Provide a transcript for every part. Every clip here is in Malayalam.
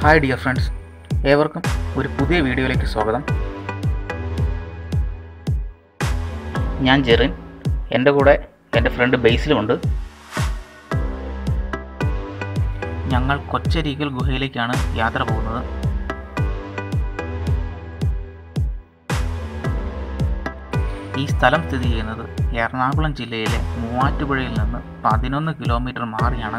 ഹായ് ഡിയർ ഫ്രണ്ട്സ് ഏവർക്കും ഒരു പുതിയ വീഡിയോയിലേക്ക് സ്വാഗതം ഞാൻ ജെറിൻ എൻ്റെ കൂടെ എൻ്റെ ഫ്രണ്ട് ബേസിലുമുണ്ട് ഞങ്ങൾ കൊച്ചരീകൽ ഗുഹയിലേക്കാണ് യാത്ര പോകുന്നത് ഈ സ്ഥലം സ്ഥിതി ചെയ്യുന്നത് എറണാകുളം ജില്ലയിലെ മൂവാറ്റുപുഴയിൽ നിന്ന് പതിനൊന്ന് കിലോമീറ്റർ മാറിയാണ്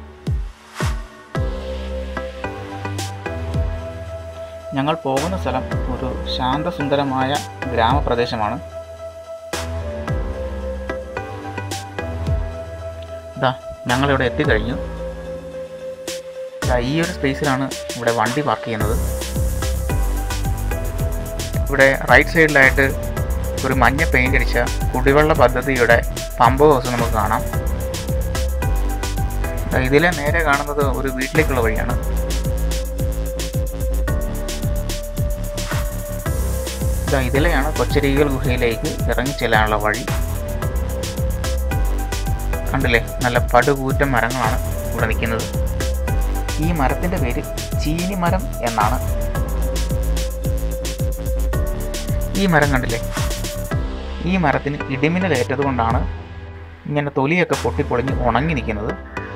ഞങ്ങൾ പോകുന്ന സ്ഥലം ഒരു ശാന്തസുന്ദരമായ ഗ്രാമപ്രദേശമാണ് ഇതാ ഞങ്ങളിവിടെ എത്തിക്കഴിഞ്ഞു ദാ ഈ ഒരു സ്പേസിലാണ് ഇവിടെ വണ്ടി പാർക്ക് ചെയ്യുന്നത് ഇവിടെ റൈറ്റ് സൈഡിലായിട്ട് ഒരു മഞ്ഞ പെയിൻ്റ് അടിച്ച കുടിവെള്ള പദ്ധതിയുടെ പമ്പ് ഹൗസ് നമുക്ക് കാണാം ദാ ഇതിലെ നേരെ കാണുന്നത് ഒരു വീട്ടിലേക്കുള്ള വഴിയാണ് ഇതാ ഇതിലെയാണ് കൊച്ചരീകൽ ഗുഹയിലേക്ക് ഇറങ്ങി ചെല്ലാനുള്ള വഴി കണ്ടില്ലേ നല്ല പടുകൂറ്റൻ മരങ്ങളാണ് ഇവിടെ നിൽക്കുന്നത് ഈ മരത്തിൻ്റെ പേര് ചീനി മരം എന്നാണ് ഈ മരം കണ്ടില്ലേ ഈ മരത്തിന് ഇടിമിന്നലേറ്റത് കൊണ്ടാണ് ഇങ്ങനെ തൊലിയൊക്കെ പൊട്ടിപ്പൊളിഞ്ഞ് ഉണങ്ങി നിൽക്കുന്നത്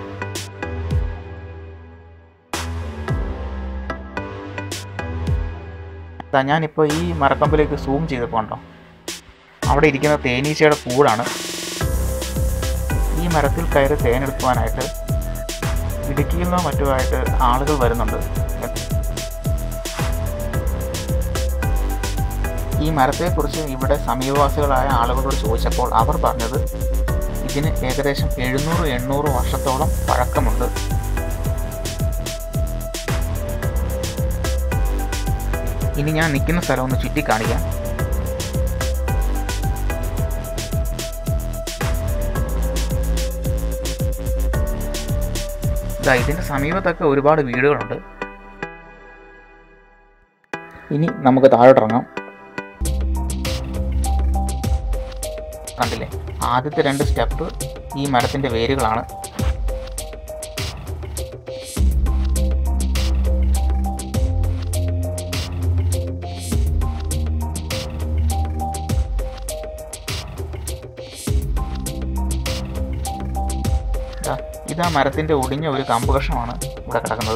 ദാ ഞാനിപ്പോൾ ഈ മരക്കൊമ്പിലേക്ക് സൂം ചെയ്തപ്പോൾ കണ്ടോ അവിടെ ഇരിക്കുന്ന തേനീച്ചയുടെ കൂടാണ് ഈ മരത്തിൽ കയറി തേനെടുക്കുവാനായിട്ട് ഇടുക്കിയിൽ നിന്നോ മറ്റുമായിട്ട് ആളുകൾ വരുന്നുണ്ട് ഈ മരത്തെക്കുറിച്ച് ഇവിടെ സമീപവാസികളായ ആളുകളോട് ചോദിച്ചപ്പോൾ അവർ പറഞ്ഞത് ഇതിന് ഏകദേശം എഴുന്നൂറ് എണ്ണൂറ് വർഷത്തോളം പഴക്കമുണ്ട് ഇനി ഞാൻ നിൽക്കുന്ന സ്ഥലം ഒന്ന് ചുറ്റിക്കാണിക്കാം ഇതാ ഇതിൻ്റെ സമീപത്തൊക്കെ ഒരുപാട് വീടുകളുണ്ട് ഇനി നമുക്ക് താഴോട്ടിറങ്ങാം കണ്ടില്ലേ ആദ്യത്തെ രണ്ട് സ്റ്റെപ്പ് ഈ മരത്തിൻ്റെ വേരുകളാണ് ദാ, ഇതാ മരത്തിൻ്റെ ഒടിഞ്ഞ ഒരു കമ്പ് കഷമാണ് ഇവിടെ കിടക്കുന്നത്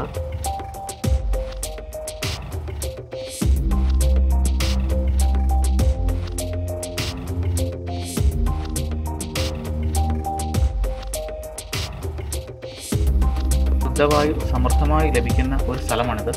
ശുദ്ധവായു സമൃദ്ധമായി ലഭിക്കുന്ന ഒരു സ്ഥലമാണിത്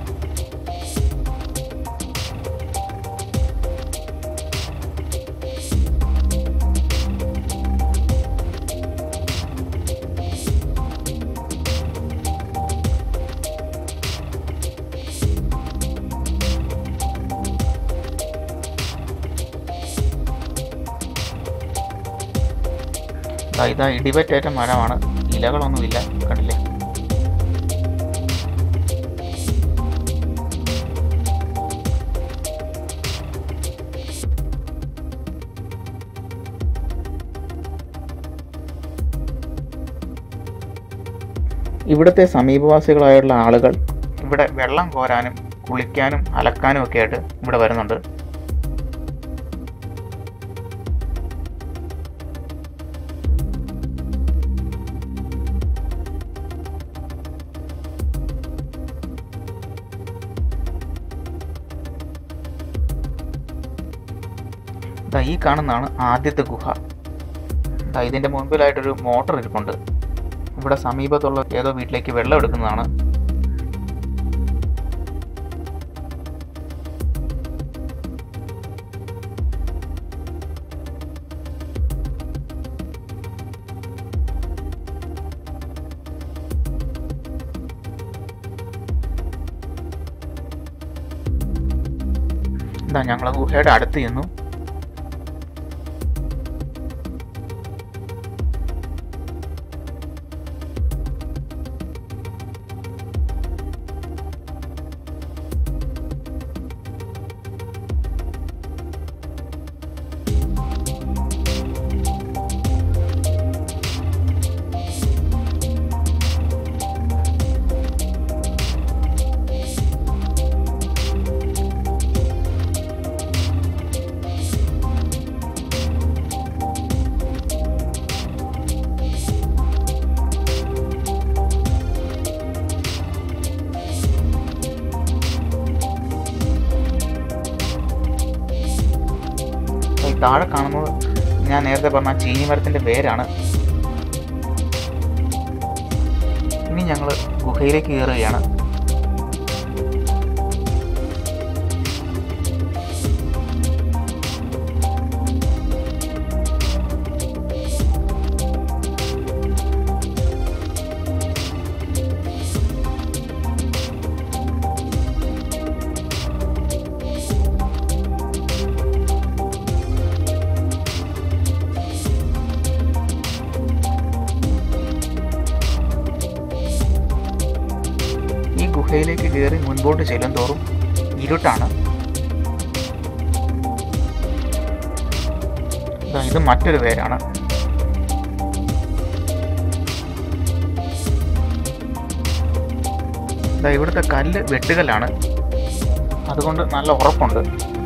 ദാ ഇതാ ഇടിവറ്റേറ്റ മരമാണ് ഇലകളൊന്നുമില്ല കണ്ടില്ലേ ഇവിടുത്തെ സമീപവാസികളായുള്ള ആളുകൾ ഇവിടെ വെള്ളം കോരാനും കുളിക്കാനും അലക്കാനും ഒക്കെ ആയിട്ട് ഇവിടെ വരുന്നുണ്ട് ദാ ഈ കാണുന്നതാണ് ആദ്യത്തെ ഗുഹ ദാ ഇതിൻ്റെ മുൻപിലായിട്ടൊരു മോട്ടർ ഇരിപ്പുണ്ട് ഇവിടെ സമീപത്തുള്ള ഏതോ വീട്ടിലേക്ക് വെള്ളം എടുക്കുന്നതാണ് എന്താ ഞങ്ങൾ ഗുഹയുടെ അടുത്ത് ചെന്നു താഴെ കാണുന്നത് ഞാൻ നേരത്തെ പറഞ്ഞ ആ ചീനി മരത്തിൻ്റെ വേരാണ് ഇനി ഞങ്ങൾ ഗുഹയിലേക്ക് കയറുകയാണ് ഈ ഗുഹയിലേക്ക് കയറി മുൻപോട്ട് ചെല്ലും തോറും ഇരുട്ടാണ് ദാ ഇത് മറ്റൊരു പേരാണ് ദാ ഇവിടുത്തെ കല്ല് വെട്ടുകല്ലാണ് അതുകൊണ്ട് നല്ല ഉറപ്പുണ്ട്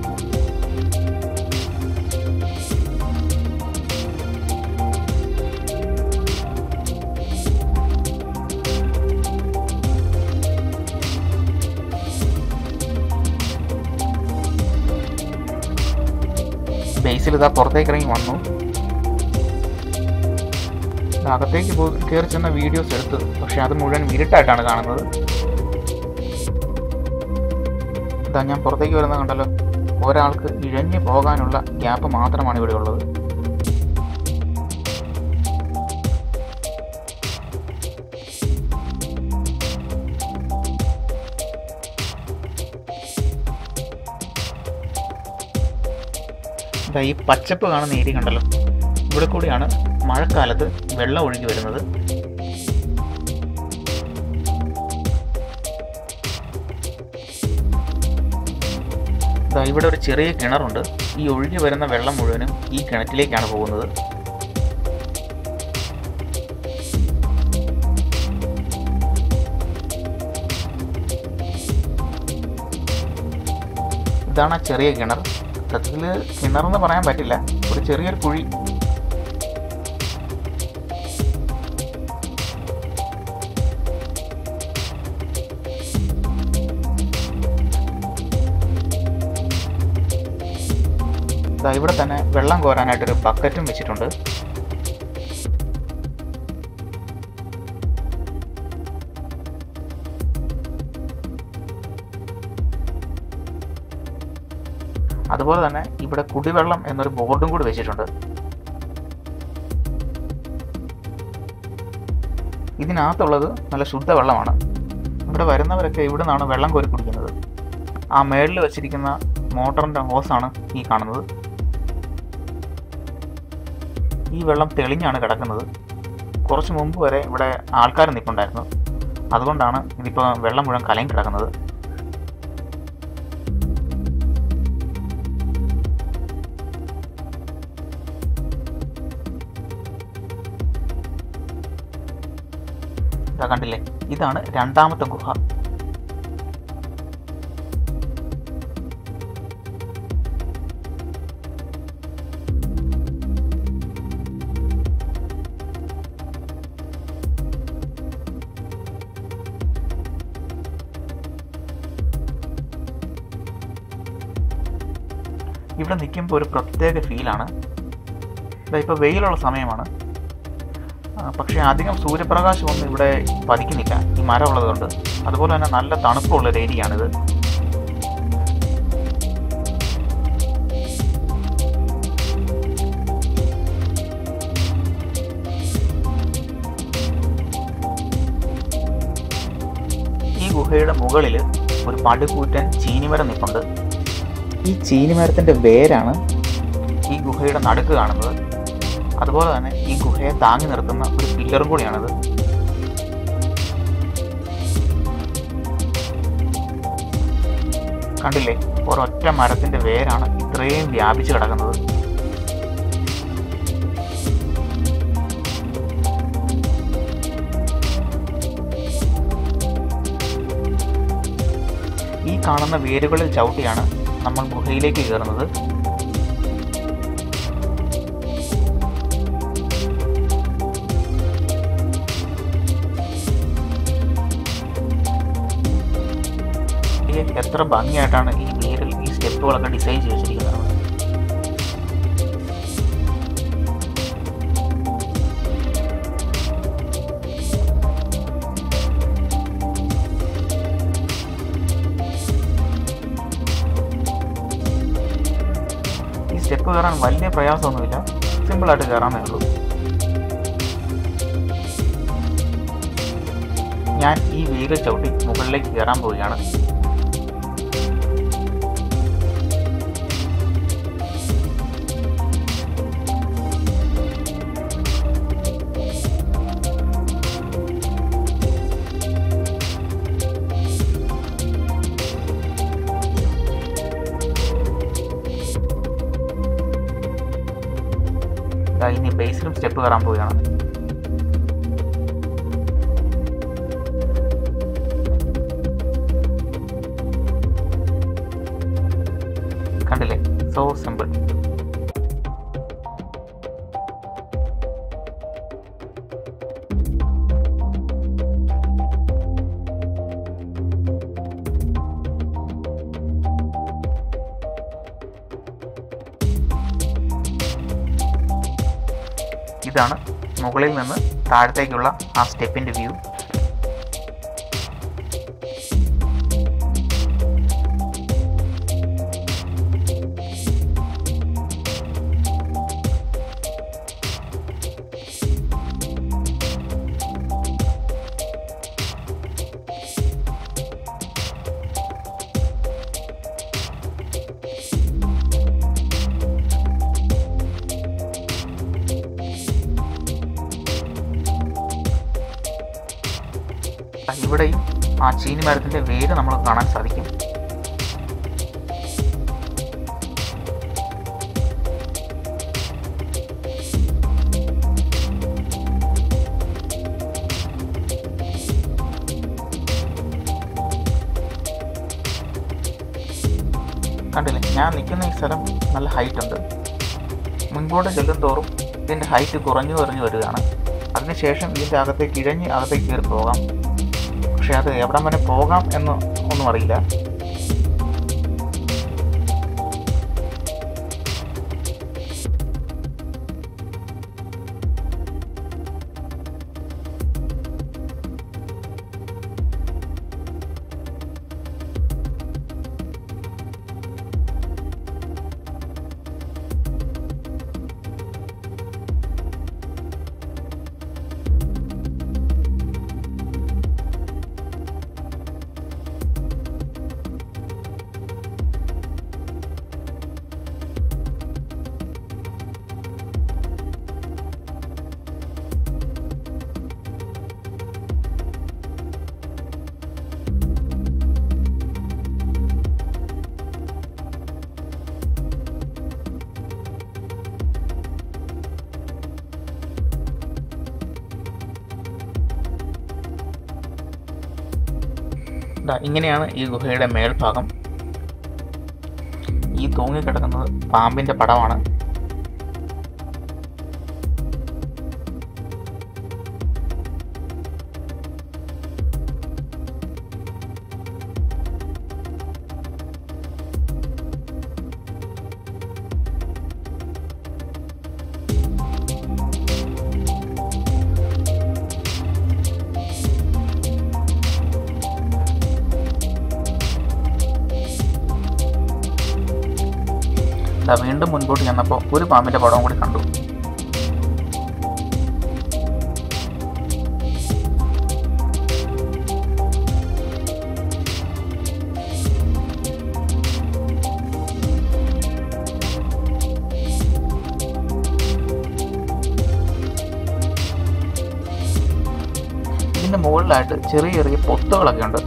ബേസിൽ ഇതാ പുറത്തേക്ക് ഇറങ്ങി വന്നു ഇത് അകത്തേക്ക് പോ കയറി ചെന്ന വീഡിയോസ് എടുത്തു പക്ഷെ അത് മുഴുവൻ ഇരുട്ടായിട്ടാണ് കാണുന്നത് ഇതാ ഞാൻ പുറത്തേക്ക് വരുന്നത് കണ്ടല്ലോ ഒരാൾക്ക് ഇഴഞ്ഞു പോകാനുള്ള ഗ്യാപ്പ് മാത്രമാണ് ഇവിടെ ഉള്ളത് ഇതാ ഈ പച്ചപ്പ് കാണുന്ന ഏരിയ കണ്ടല്ലോ ഇവിടെ കൂടിയാണ് മഴക്കാലത്ത് വെള്ളം ഒഴുകി വരുന്നത് ദാ ഇവിടെ ഒരു ചെറിയ കിണറുണ്ട് ഈ ഒഴുകി വരുന്ന വെള്ളം മുഴുവനും ഈ കിണറ്റിലേക്കാണ് പോകുന്നത് ഇതാണ് ആ ചെറിയ കിണർ സത്യത്തിൽ കിണറെന്ന് പറയാൻ പറ്റില്ല ഒരു ചെറിയൊരു കുഴി ദാ ഇവിടെ തന്നെ വെള്ളം കോരാനായിട്ടൊരു ബക്കറ്റും വെച്ചിട്ടുണ്ട് അതുപോലെ തന്നെ ഇവിടെ കുടിവെള്ളം എന്നൊരു ബോർഡും കൂടി വെച്ചിട്ടുണ്ട് ഇതിനകത്തുള്ളത് നല്ല ശുദ്ധവെള്ളമാണ് ഇവിടെ വരുന്നവരൊക്കെ ഇവിടെ നിന്നാണ് വെള്ളം കോരി കുടിക്കുന്നത് ആ മേളിൽ വെച്ചിരിക്കുന്ന മോട്ടറിൻ്റെ ഹോസാണ് ഈ കാണുന്നത് ഈ വെള്ളം തെളിഞ്ഞാണ് കിടക്കുന്നത് കുറച്ച് മുമ്പ് വരെ ഇവിടെ ആൾക്കാർ നിൽപ്പുണ്ടായിരുന്നു അതുകൊണ്ടാണ് ഇതിപ്പോൾ വെള്ളം മുഴുവൻ കലങ്ങി കിടക്കുന്നത് ഇതാ കണ്ടില്ലേ ഇതാണ് രണ്ടാമത്തെ ഗുഹ ഇവിടെ നിൽക്കുമ്പോൾ ഒരു പ്രത്യേക ഫീലാണ് ഇതാ ഇപ്പോൾ വെയിലുള്ള സമയമാണ് ആ, പക്ഷേ അധികം സൂര്യപ്രകാശം ഒന്നും ഇവിടെ പതിക്കുന്നില്ല ഈ മരം ഉള്ളതുകൊണ്ട് അതുപോലെ തന്നെ നല്ല തണുപ്പുള്ള ഒരു ഏരിയയാണിത് ഈ ഗുഹയുടെ മുകളിൽ ഒരു പടുകൂറ്റൻ ചീനിമരം നിൽപ്പുണ്ട് ഈ ചീനിമരത്തിന്റെ വേരാണ് ഈ ഗുഹയുടെ നടുക്ക് കാണുന്നത് അതുപോലെ തന്നെ ഈ ഗുഹയെ താങ്ങി നിർത്തുന്ന ഒരു പില്ലറും കൂടിയാണിത് കണ്ടില്ലേ ഒരൊറ്റ മരത്തിന്റെ വേരാണ് ഇത്രയും വ്യാപിച്ചു കിടക്കുന്നത് ഈ കാണുന്ന വേരുകളിൽ ചവിട്ടിയാണ് നമ്മൾ ഗുഹയിലേക്ക് കയറുന്നത് ഈ എത്ര ഭംഗിയായിട്ടാണ് ഈ വേരിൽ ഈ സ്റ്റെപ്പുകളൊക്കെ ഡിസൈൻ ചെയ്ത് വെച്ചിരിക്കുന്നത് സ്റ്റെപ്പ് കയറാൻ വലിയ പ്രയാസമൊന്നുമില്ല സിമ്പിളായിട്ട് കയറാമേ ഉള്ളൂ ഞാൻ ഈ വെയിൽ ചവിട്ടി മുകളിലേക്ക് കയറാൻ പോവുകയാണ് ദാ ഇനി ബേസിലും സ്റ്റെപ്പ് കയറാൻ പോവുകയാണ് കണ്ടില്ലേ സോ സിമ്പിൾ ഇതാണ് മുകളിൽ നിന്ന് താഴത്തേക്കുള്ള ആ സ്റ്റെപ്പിൻ്റെ വ്യൂ ഇവിടെയും ആ ചീനി മരത്തിൻ്റെ വേര് നമ്മൾ കാണാൻ സാധിക്കും കണ്ടില്ലേ ഞാൻ നിൽക്കുന്ന ഈ സ്ഥലം നല്ല ഹൈറ്റ് ഉണ്ട് മുൻപോട്ട് ചെല്ലും തോറും ഇതിൻ്റെ ഹൈറ്റ് കുറഞ്ഞു കുറഞ്ഞു വരികയാണ് അതിനുശേഷം ഇതിൻ്റെ അകത്തേക്ക് ഇഴഞ്ഞ് അകത്തേക്ക് കയറി പോകാം പക്ഷെ അത് എവിടം വരെ പോകാം എന്ന് ഒന്നും അറിയില്ല ദാ ഇങ്ങനെയാണ് ഈ ഗുഹയുടെ മേൽഭാഗം ഈ തൂങ്ങിക്കിടക്കുന്നത് പാമ്പിൻ്റെ പടമാണ് ദാ വീണ്ടും മുൻപോട്ട് ചെന്നപ്പോൾ ഒരു പാമ്പിൻ്റെ പടവും കൂടി കണ്ടു ഇതിൻ്റെ മുകളിലായിട്ട് ചെറിയ ചെറിയ പൊത്തുകളൊക്കെ ഉണ്ട്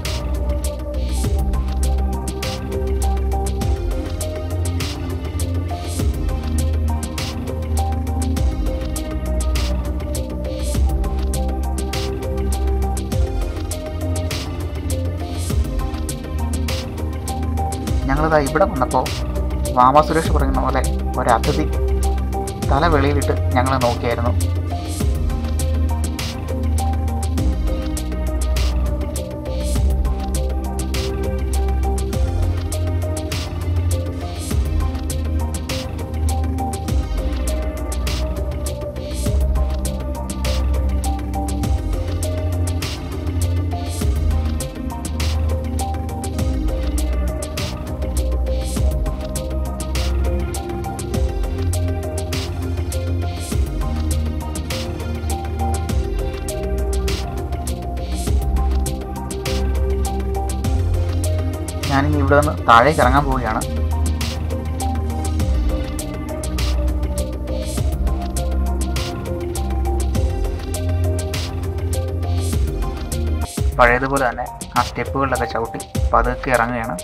ഞങ്ങളിതാ ഇവിടെ വന്നപ്പോൾ വാമ സുരേഷ് പറയുന്ന പോലെ ഒരതിഥി തല വെളിയിലിട്ട് ഞങ്ങളെ നോക്കിയായിരുന്നു ഞാനിനി ഇവിടെ നിന്ന് താഴേക്ക് ഇറങ്ങാൻ പോവുകയാണ് പഴയതുപോലെ തന്നെ ആ സ്റ്റെപ്പുകളിലൊക്കെ ചവിട്ടി പതുക്കെ ഇറങ്ങുകയാണ്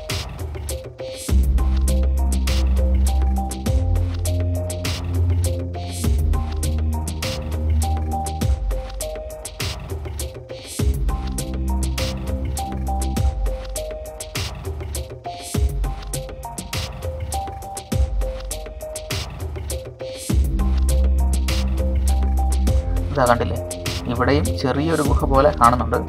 ഇതാ കണ്ടില്ലേ ഇവിടെയും ചെറിയൊരു ഗുഹ പോലെ കാണുന്നുണ്ട്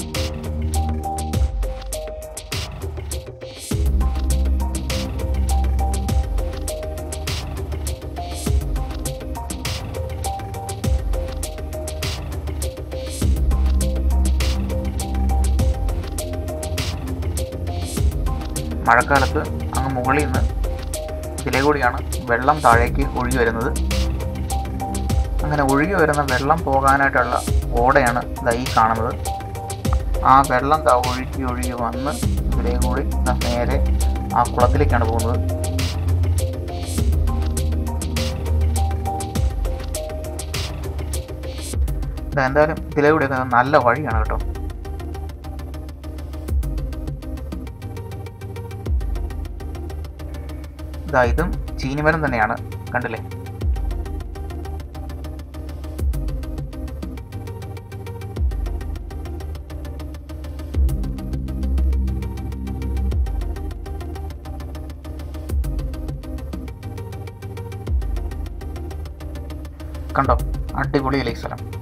മഴക്കാലത്ത് അങ്ങ് മുകളിൽ നിന്ന് ഇതിലെ കൂടിയാണ് വെള്ളം താഴേക്ക് ഒഴുകി വരുന്നത് അങ്ങനെ ഒഴുകി വരുന്ന വെള്ളം പോകാനായിട്ടുള്ള ഓടയാണ് ദാ ഈ കാണുന്നത് ആ വെള്ളം ദാ ഒഴുകി ഒഴുകി വന്ന് ഇതിലെ കൂടി ദാ നേരെ ആ കുളത്തിലേക്കാണ് പോകുന്നത് ദാ എന്തായാലും ഇതിലെ കൂടിയൊക്കെ നല്ല വഴിയാണ് കേട്ടോ ഇതാ ഇതും ചീനിമരം തന്നെയാണ് കണ്ടില്ലേ കണ്ടോ അടിപൊളിയല്ലേ ഈ സ്ഥലം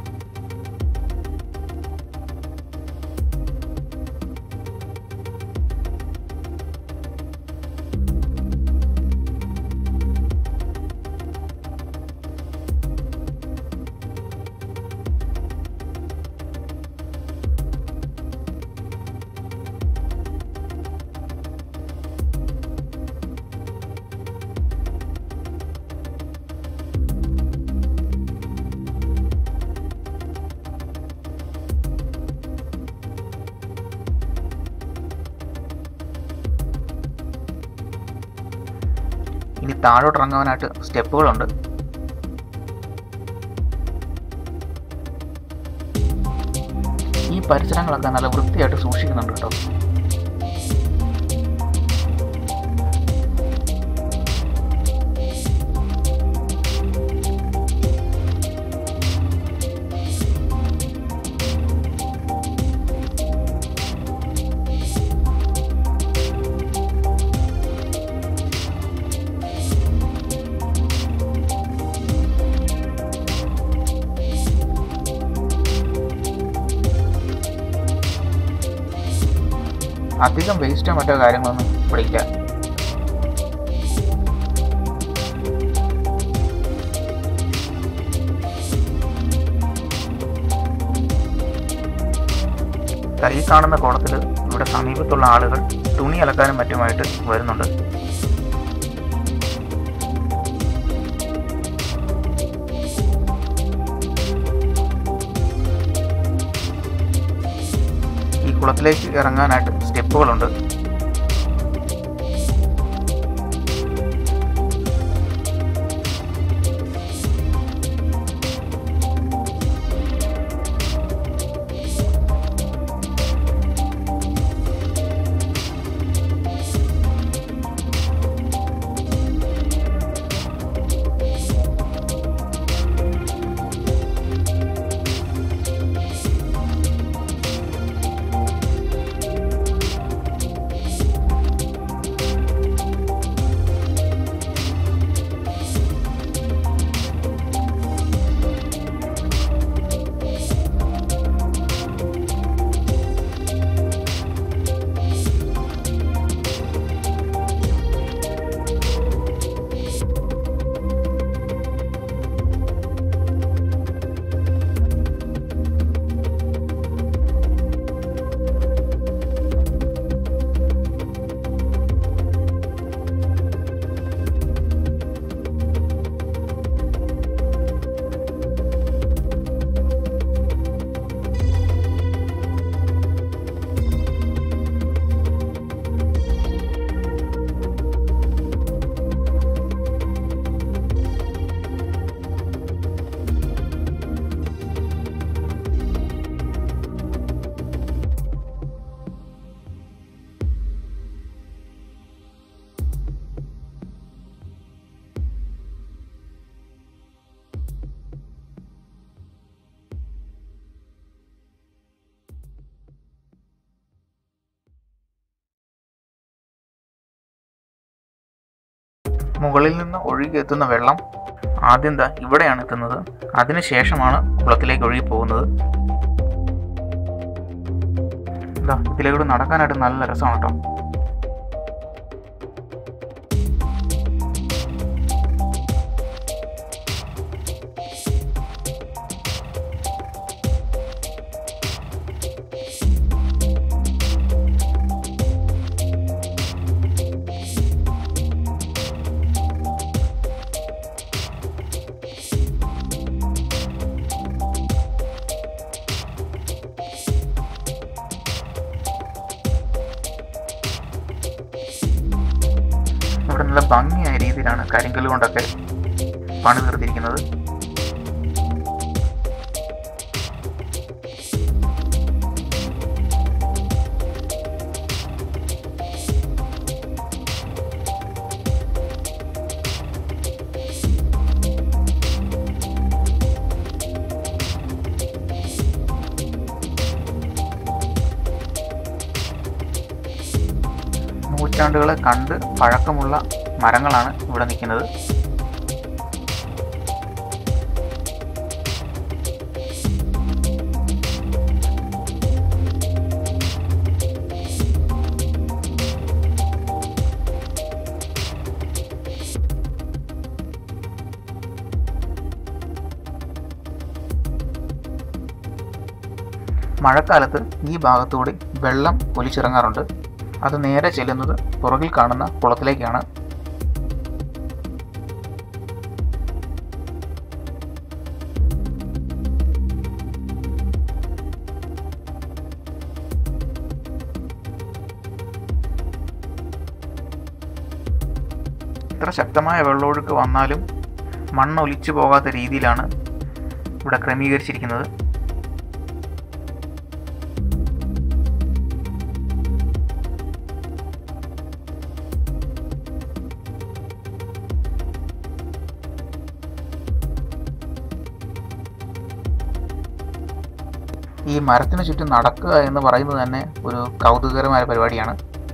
ഇനി താഴോട്ട് ഇറങ്ങാനായിട്ട് സ്റ്റെപ്പുകളുണ്ട് ഈ പരിസരങ്ങളൊക്കെ നല്ല വൃത്തിയായിട്ട് സൂക്ഷിക്കുന്നുണ്ട് കേട്ടോ അധികം വേസ്റ്റോ മറ്റോ കാര്യങ്ങളൊന്നും ഇവിടെ ഇല്ല ദാ ഈ കാണുന്ന കുളത്തിൽ ഇവിടെ സമീപത്തുള്ള ആളുകൾ തുണി അലക്കാനും മറ്റുമായിട്ട് വരുന്നുണ്ട് ഈ കുളത്തിലേക്ക് ഇറങ്ങാനായിട്ട് സ്റ്റെപ്പുകളുണ്ട് മുകളിൽ നിന്ന് ഒഴുകിയെത്തുന്ന വെള്ളം ആദ്യം ദാ ഇവിടെയാണ് എത്തുന്നത് അതിനുശേഷമാണ് കുളത്തിലേക്ക് ഒഴുകി പോകുന്നത് ഇതാ ഇതിലേക്കൂടെ നടക്കാനായിട്ട് നല്ല രസമാണ് കേട്ടോ ഇവിടെ നല്ല ഭംഗിയായ രീതിയിലാണ് കരിങ്കല്ല് കൊണ്ടൊക്കെ പണി തീർത്തിരിക്കുന്നത് നൂറ്റാണ്ടുകളെ കണ്ട് പഴക്കമുള്ള മരങ്ങളാണ് ഇവിടെ നിൽക്കുന്നത് മഴക്കാലത്ത് ഈ ഭാഗത്തൂടെ വെള്ളം ഒലിച്ചിറങ്ങാറുണ്ട് അത് നേരെ ചെല്ലുന്നത് പുറകിൽ കാണുന്ന കുളത്തിലേക്കാണ് ഇത്ര ശക്തമായ വെള്ളമൊഴുക്ക് വന്നാലും മണ്ണ് ഒലിച്ചു പോകാത്ത രീതിയിലാണ് ഇവിടെ ക്രമീകരിച്ചിരിക്കുന്നത് ഈ മരത്തിന് ചുറ്റും നടക്കുക എന്ന് പറയുന്നത് തന്നെ ഒരു കൗതുകകരമായ പരിപാടിയാണ്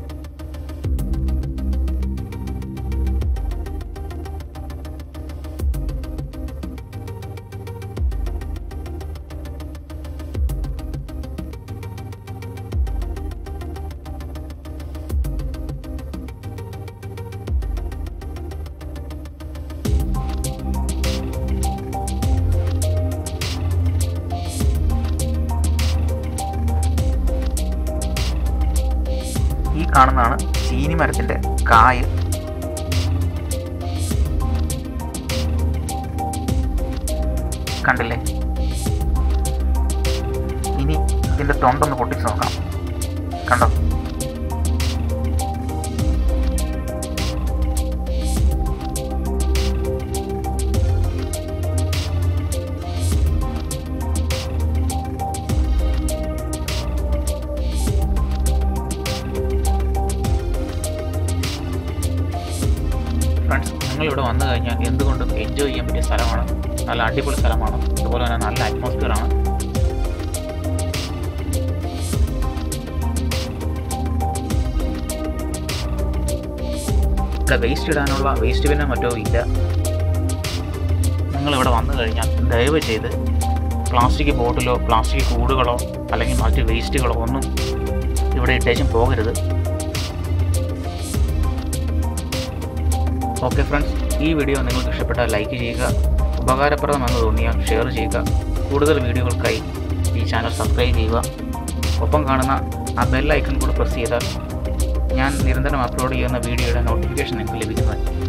ഈ കാണുന്നതാണ് ചീനി മരത്തിന്റെ കായ് കണ്ടില്ലേ ഇനി ഇതിന്റെ തൊണ്ടൊന്ന് പൊട്ടിച്ച് നോക്കാം കണ്ടോ ഫ്രണ്ട്സ് നിങ്ങൾ ഇവിടെ വന്നു കഴിഞ്ഞാൽ എന്തുകൊണ്ടും എൻജോയ് ചെയ്യാൻ പറ്റിയ സ്ഥലമാണ് നല്ല അടിപൊളി സ്ഥലമാണ് അതുപോലെ തന്നെ നല്ല അറ്റ്മോസ്ഫിയർ ആണ് ഇവിടെ വേസ്റ്റ് ഇടാനുള്ള വേസ്റ്റ് ബിന്നോ മറ്റോ ഇല്ല നിങ്ങൾ ഇവിടെ വന്നു കഴിഞ്ഞാൽ ദയവ് ചെയ്ത് പ്ലാസ്റ്റിക് ബോട്ടിലോ പ്ലാസ്റ്റിക് കൂടുകളോ അല്ലെങ്കിൽ മറ്റ് വേസ്റ്റുകളോ ഒന്നും ഇവിടെ ഇട്ടേച്ചും പോകരുത് ഓക്കെ ഫ്രണ്ട്സ് ഈ വീഡിയോ നിങ്ങൾക്ക് ഇഷ്ടപ്പെട്ടാൽ ലൈക്ക് ചെയ്യുക ഉപകാരപ്രദമെന്ന് തോന്നിയാൽ ഷെയർ ചെയ്യുക കൂടുതൽ വീഡിയോകൾക്കായി ഈ ചാനൽ സബ്സ്ക്രൈബ് ചെയ്യുക ഒപ്പം കാണുന്ന ആ ബെൽ ഐക്കൺ കൂടെ പ്രസ് ചെയ്താൽ ഞാൻ നിരന്തരം അപ്ലോഡ് ചെയ്യുന്ന വീഡിയോയുടെ നോട്ടിഫിക്കേഷൻ നിങ്ങൾക്ക് ലഭിക്കുന്നതായിരിക്കും